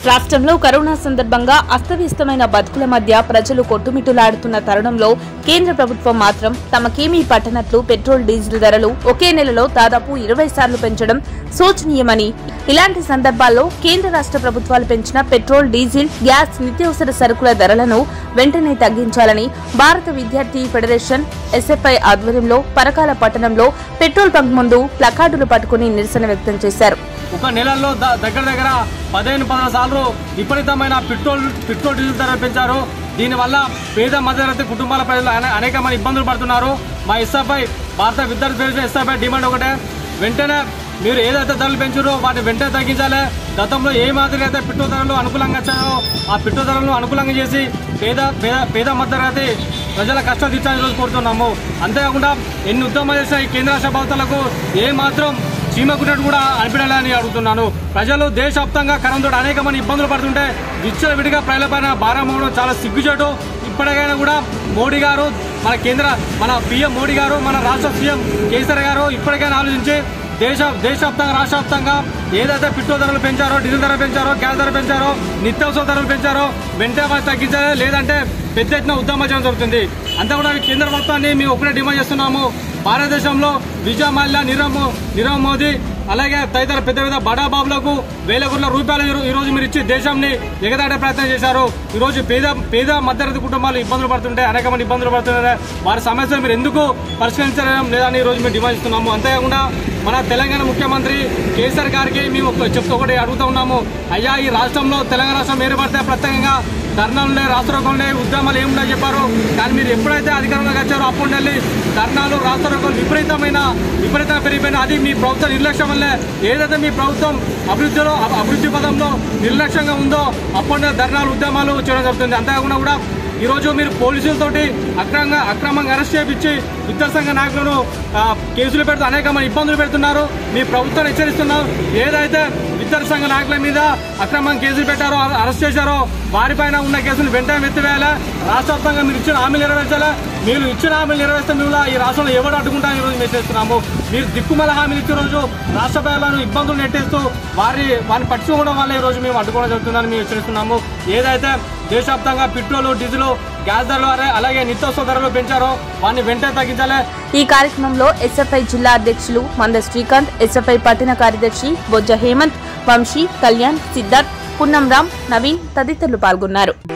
రాష్ట్రంలో కరోనా సందర్భంగా అస్తవ్యస్తమైన బతుకుల మధ్య ప్రజలు కొట్టుమిట్టులాడుతున్న తరుణంలో కేంద్ర ప్రభుత్వం మాత్రం తమకేమీ పట్టనట్లు పెట్రోల్ డీజిల్ ధరలు ఒకే నెలలో దాదాపు ఇరవై సార్లు పెంచడం శోచనీయమని ఇలాంటి సందర్భాల్లో కేంద్ర రాష్ట్ర ప్రభుత్వాలు పెంచిన పెట్రోల్ డీజిల్ గ్యాస్ నిత్యావసర సరుకుల ధరలను వెంటనే తగ్గించాలని భారత విద్యార్థి ఫెడరేషన్ ఎస్ఎఫ్ఐ ఆధ్వర్యంలో పరకాల పట్టణంలో పెట్రోల్ బంక్ ముందు ప్లకార్డులు పట్టుకుని నిరసన వ్యక్తం చేశారు ఒక నెలల్లో ద- దగ్గర దగ్గర పదిహేను పదహారు సార్లు విపరీతమైన పెట్రోల్ పెట్రోల్ డీజిల్ ధర పెంచారు దీనివల్ల పేద మధ్యతరగతి కుటుంబాల ప్రజలు అనే- అనేకమైన ఇబ్బందులు పడుతున్నారు మా ఎస్ఎఫ్ఐ భారత విద్యార్థి ఫెడరేషన్ ఎస్ఎఫ్ఐ డిమాండ్ ఒకటే వెంటనే మీరు ఏదైతే ధరలు పెంచారో వాటిని వెంటనే తగ్గించాలి గతంలో ఏ మాదిరిగా అయితే పెట్రోల్ ధరలు అనుకూలంగా వచ్చాయో ఆ పెట్రోల్ ధరలను అనుకూలంగా చేసి పేద పేద పేద మధ్యతరగతి ప్రజల కష్టం తీర్చాలని రోజు కోరుతున్నాము అంతేకాకుండా ఎన్ని ఉద్యమాలు చేసిన ఈ కేంద్ర రాష్ట్ర ప్రభుత్వాలకు ఏ మాత్రం చీమకున్నట్టు కూడా అనిపించాలని అడుగుతున్నాను ప్రజలు దేశవ్యాప్తంగా కరోనాతో అనేక మంది ఇబ్బందులు పడుతుంటే విచ్చల విడిగా ప్రజలపైన భారం అవ్వడం చాలా సిగ్గుచేటు ఇప్పటికైనా కూడా మోడీ గారు మన కేంద్ర మన పిఎం మోడీ గారు మన రాష్ట్ర సీఎం కేసీఆర్ గారు ఇప్పటికైనా ఆలోచించి దేశ దేశవ్యాప్తంగా రాష్ట్ర వ్యాప్తంగా ఏదైతే పెట్రోల్ ధరలు పెంచారో డీజిల్ ధర పెంచారో గ్యాస్ ధర పెంచారో నిత్యావసర ధరలు పెంచారో వెంటనే వాటిని తగ్గించాలి లేదంటే పెద్ద ఎత్తున ఉద్యమం చేయడం జరుగుతుంది అంతా కూడా కేంద్ర ప్రభుత్వాన్ని మేము ఒకటే డిమాండ్ చేస్తున్నాము భారతదేశంలో విజయ మాల్యా నీరవ్ మో- నీరవ్ మోదీ అలాగే తదితర పెద్ద పెద్ద బడా బాబులకు వేల కోట్ల రూపాయలు ఈ రో- ఈ రోజు మీరు ఇచ్చి దేశాన్ని ఎగదాడే ప్రయత్నం చేశారు ఈ రోజు పేద పేద మధ్యతరగతి కుటుంబాలు ఇబ్బందులు పడుతుంటే అనేక మంది ఇబ్బందులు పడుతున్నారు వారి సమస్యలు మీరు ఎందుకు పరిష్కరించడం లేదని ఈ రోజు మేము డిమాండ్ ఇస్తున్నాము అంతేకాకుండా మన తెలంగాణ ముఖ్యమంత్రి కేసీఆర్ గారికి మేము ఒక- చెప్తూ ఒకటి అడుగుతూ ఉన్నాము అయ్యా ఈ రాష్ట్రంలో తెలంగాణ రాష్ట్రం ఏర్పడితే ప్రత్యేకంగా ధర్నాలు ఉన్నాయి రాష్ట్రోకోలు ఉద్యమాలు ఏమున్నాయి చెప్పారు కానీ మీరు ఎప్పుడైతే అధికారంలోకి వచ్చారో అప్పుడు వెళ్ళి ధర్నాలు రాష్ట్రోకోలు విపరీతమైన విపరీతంగా పెరిగిపోయిన అది మీ ప్రభుత్వ నిర్లక్ష్యం వల్లే ఏదైతే మీ ప్రభుత్వం అభివృద్ధిలో అభ- అభివృద్ధి పదంలో నిర్లక్ష్యంగా ఉందో అప్పుడు ధర్నాలు ఉద్యమాలు చేయడం జరుగుతుంది అంతేకాకుండా కూడా ఈ రోజు మీరు పోలీసులతోటి అక్రమంగా అక్రమంగా అరెస్ట్ చేయించి విద్యాసంఘ నాయకులను ఆ, కేసులు పెడుతూ అనేక మంది ఇబ్బందులు పెడుతున్నారు మీ ప్రభుత్వాన్ని హెచ్చరిస్తున్నారు ఏదైతే విద్యార్థి సంఘ నాయకుల మీద అక్రమంగా కేసులు పెట్టారో అరె- అరెస్ట్ చేశారో వారిపైన ఉన్న కేసులు వెంటనే ఎత్తివేయాలి రాష్ట్ర వ్యాప్తంగా మీరు ఇచ్చిన హామీలు నెరవేర్చాలి మీరు ఇచ్చిన హామీలు నెరవేర్స్తే మేము ఈ రాష్ట్రంలో ఎవరు అడ్డుకుంటారని ఈరోజు మేము చేస్తున్నాము మీరు దిక్కుమల హామీలు ఇచ్చే రోజు రాష్ట్ర ప్రజలను ఇబ్బందులు నెట్టేస్తూ వారి వారిని పట్టుకోవడం వల్ల ఈ రోజు మేము అడ్డుకోవడం జరుగుతుందని మేము హెచ్చరిస్తున్నాము ఏదైతే దేశవ్యాప్తంగా పెట్రోల్ డీజిల్ గ్యాస్ ధరలు అరే- అలాగే నిత్యావసర ధరలు పెంచారో వారిని వెంటనే తగ్గించాలి ఈ కార్యక్రమంలో ఎస్ఎఫ్ఐ జిల్లా అధ్యక్షులు మంద శ్రీకాంత్ ఎస్ఎఫ్ఐ పట్టణ కార్యదర్శి బొజ్జ హేమంత్ వంశీ కళ్యాణ్ సిద్ధార్థ్ పున్నం రామ్ నవీన్ తదితరులు పాల్గొన్నారు